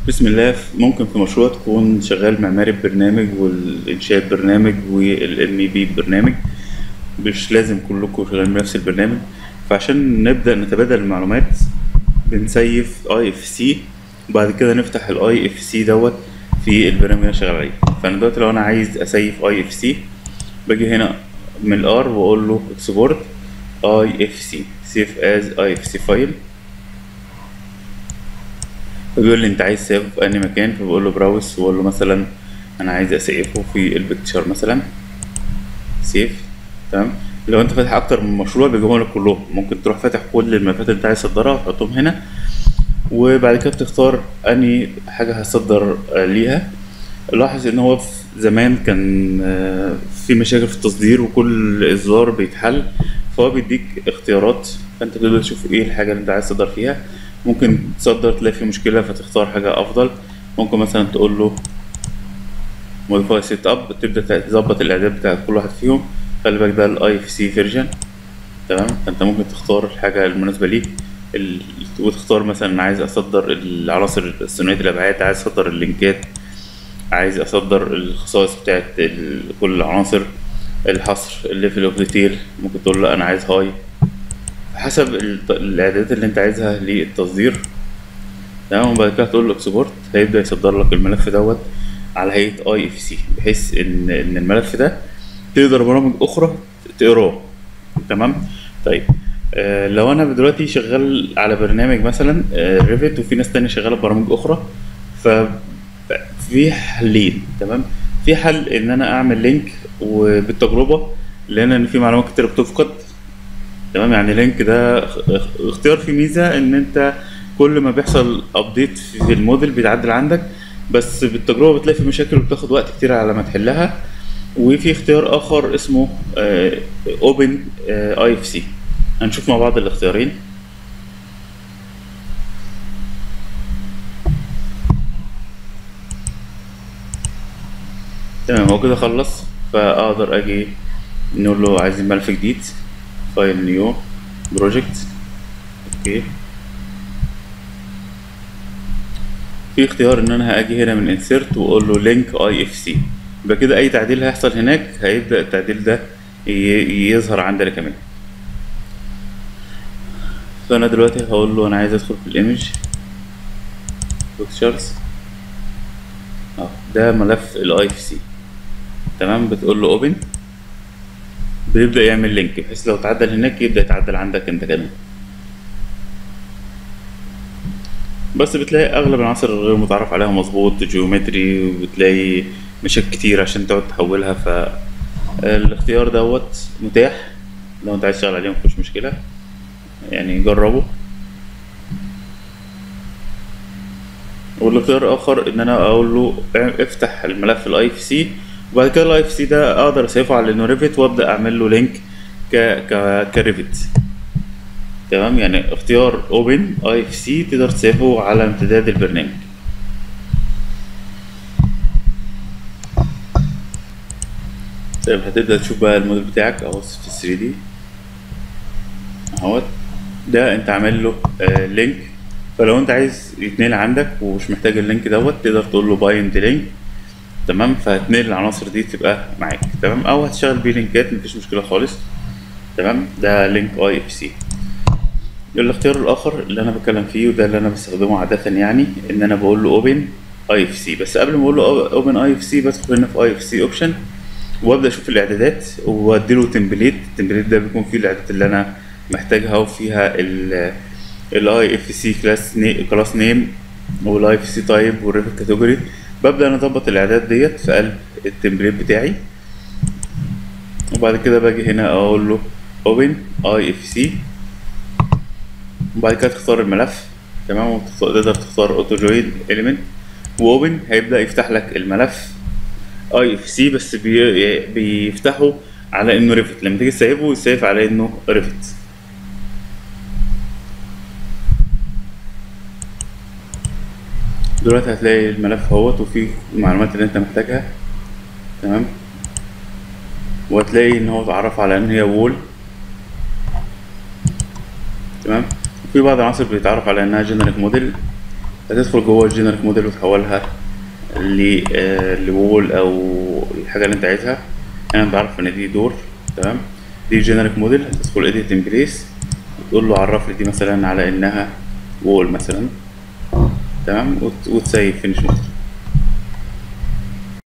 بسم الله ممكن في مشروع تكون شغال معماري ببرنامج والإنشاء ببرنامج والإم بي ببرنامج مش لازم كلكم شغالين بنفس البرنامج فعشان نبدأ نتبادل المعلومات بنسيف اي اف سي وبعد كده نفتح الاي اف سي دوت في البرنامج اللي انا شغال عليه فانا دلوقتي لو انا عايز اسيف اي اف سي باجي هنا من الار واقول له اكسبورت اي اف سي سيف از اي اف سي فايل فبيقول لي انت عايز تسيفه في انهي مكان فبقول له براوس واقول له مثلا انا عايز اسيفه في البيكتشر مثلا سيف تمام لو انت فاتح اكتر من مشروع بيجيبهم لك كلهم ممكن تروح فاتح كل الملفات اللي انت عايز تصدرها وتحطهم هنا وبعد كده بتختار انهي حاجه هتصدر آه، ليها لاحظ ان هو في زمان كان آه، في مشاكل في التصدير وكل اصدار بيتحل فهو بيديك اختيارات فانت تقدر تشوف ايه الحاجه اللي انت عايز تصدر فيها ممكن تصدر تلاقي في مشكله فتختار حاجه افضل ممكن مثلا تقول له موديفاي سيت اب تبدا تظبط الاعداد بتاعت كل واحد فيهم خلي بالك ده الاي اف سي فيرجن تمام فانت ممكن تختار الحاجه المناسبه ليك ال... وتختار مثلا عايز اصدر العناصر الثنائيه الابعاد عايز اصدر اللينكات عايز اصدر الخصائص بتاعت ال... كل العناصر الحصر الليفل اوف ديتيل ممكن تقول له انا عايز هاي حسب ال- الاعدادات اللي انت عايزها للتصدير تمام وبعد كده تقول له اكسبورت هيبدا يصدر لك الملف دوت على هيئه اي اف سي بحيث ان ان الملف ده تقدر برامج اخرى تقراه تمام طيب آه لو انا دلوقتي شغال على برنامج مثلا آه ريفت وفي ناس تانية شغاله ببرامج اخرى ففي حلين تمام في حل ان انا اعمل لينك وبالتجربه لان إن في معلومات كتير بتفقد تمام يعني لينك ده اخ- اختيار فيه ميزه ان انت كل ما بيحصل ابديت في الموديل بيتعدل عندك بس بالتجربه بتلاقي في مشاكل وبتاخد وقت كتير على ما تحلها وفي اختيار اخر اسمه اوبن اي اف سي هنشوف مع بعض الاختيارين تمام هو كده خلص فاقدر اجي نقول له عايزين ملف جديد فايل نيو بروجكت اوكي في اختيار ان انا هاجي هنا من انسيرت واقول له لينك اي اف سي يبقى كده اي تعديل هيحصل هناك هيبدا التعديل ده ي- يظهر عندنا كمان فانا دلوقتي هقول له انا عايز ادخل في الايمج بيكتشرز اه ده ملف الاي اف سي تمام بتقول له اوبن بيبدا يعمل لينك بحيث لو تعدل هناك يبدا يتعدل عندك انت كمان بس بتلاقي اغلب العناصر الغير متعرف عليها مظبوط جيومتري وبتلاقي مشاكل كتير عشان تقعد تحولها فالاختيار دوت متاح لو انت عايز تشتغل عليه مفيش مشكلة يعني جربه والاختيار الاخر ان انا اقول له افتح الملف الاي اف سي وبعد كده الاي اف سي ده اقدر اسيفه على انه ريفت وابدا اعمل له لينك ك ك كريفت تمام يعني اختيار اوبن اي اف سي تقدر تسيفه على امتداد البرنامج طيب هتبدأ تشوف بقى الموديل بتاعك اهو في 3 دي اهوت ده انت عامل له آه لينك فلو انت عايز يتنقل عندك ومش محتاج اللينك دوت تقدر تقول له بايند لينك تمام فهتنقل العناصر دي تبقى معاك تمام او هتشتغل بيه لينكات مفيش مشكلة خالص تمام ده لينك اي اف سي الاختيار الاخر اللي انا بتكلم فيه وده اللي انا بستخدمه عاده يعني ان انا بقول له اوبن اي اف سي بس قبل ما اقول له اوبن اي اف سي بدخل هنا في اي اف سي اوبشن وابدا اشوف الاعدادات وادي له تمبليت التمبليت ده بيكون فيه الاعدادات اللي انا محتاجها وفيها الاي اف سي كلاس كلاس نيم والاي اف سي تايب والريفت كاتيجوري ببدا انا اظبط الاعداد ديت في قلب التمبليت بتاعي وبعد كده باجي هنا اقول له اوبن اي اف سي وبعد كده تختار الملف تمام وتقدر تختار اوتو جوين اليمنت واوبن هيبدا يفتح لك الملف اي اف سي بس بي بيفتحه على انه ريفت لما تيجي تسيبه يسيف على انه ريفت دلوقتي هتلاقي الملف اهوت وفيه المعلومات اللي انت محتاجها تمام وهتلاقي ان هو اتعرف على ان هي وول تمام في بعض العناصر بيتعرف على انها جنريك موديل هتدخل جوه الجينيريك موديل وتحولها ل آه، لوول او الحاجه اللي انت عايزها هنا انت عارف ان دي دور تمام دي جينيريك موديل هتدخل اديت ان بليس وتقول له عرف لي دي مثلا على انها وول مثلا تمام وت- وتسيب فينش موديل